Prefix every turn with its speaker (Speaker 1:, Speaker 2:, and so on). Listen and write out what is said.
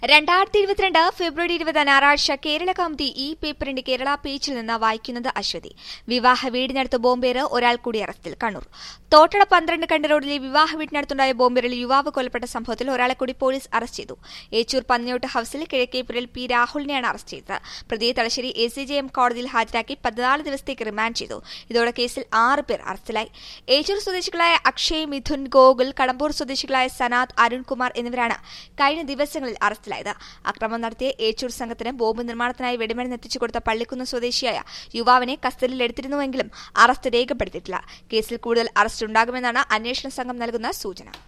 Speaker 1: രണ്ടായിരത്തി ഇരുപത്തിരണ്ട് ഫെബ്രുവരി ഇരുപത് ഞായറാഴ്ച കേരള കൗമുദി ഈ പേപ്പറിന്റെ കേരള പേജിൽ നിന്ന് വായിക്കുന്നത് അശ്വതി വിവാഹ വീടിനടുത്ത് ബോംബേറ് ഒരാൾ കൂടി അറസ്റ്റിൽ കണ്ണൂർ തോട്ടട പന്ത്രണ്ട് കണ്ട റോഡിലെ വിവാഹ വീടിനടുത്തുണ്ടായ ബോംബേറിൽ യുവാവ് കൊല്ലപ്പെട്ട സംഭവത്തിൽ ഒരാളെ കൂടി പോലീസ് അറസ്റ്റ് ചെയ്തു ഏച്ചൂർ പന്നിയോട്ട് ഹൌസിൽ കിഴക്കേപ്പുരൽ പി രാഹുലിനെയാണ് അറസ്റ്റ് ചെയ്തത് പ്രതിയെ Thalassery A C J M കോടതിയിൽ ഹാജരാക്കി പതിനാല് ദിവസത്തേക്ക് റിമാൻഡ് ചെയ്തു ഇതോടെ കേസിൽ ആറ് പേർ അറസ്റ്റിലായി ഏച്ചൂർ സ്വദേശികളായ അക്ഷയ് മിഥുൻ ഗോകുൽ കടമ്പൂർ സ്വദേശികളായ സനാദ് അരുൺകുമാർ എന്നിവരാണ് കഴിഞ്ഞ ദിവസങ്ങളിൽ അറസ്റ്റിലായത് അക്രമം നടത്തിയ ഏച്ചൂർ സംഘത്തിന് ബോംബ് നിർമ്മാണത്തിനായി വെടിമരുന്ന് എത്തിച്ചു കൊടുത്ത പള്ളിക്കുന്ന് സ്വദേശിയായ യുവാവിനെ കസ്റ്റഡിയിലെടുത്തിരുന്നുവെങ്കിലും അറസ്റ്റ് രേഖപ്പെടുത്തിയിട്ടില്ല കേസിൽ കൂടുതൽ അറസ്റ്റ് ഉണ്ടാകുമെന്നാണ് അന്വേഷണ സംഘം നൽകുന്ന സൂചന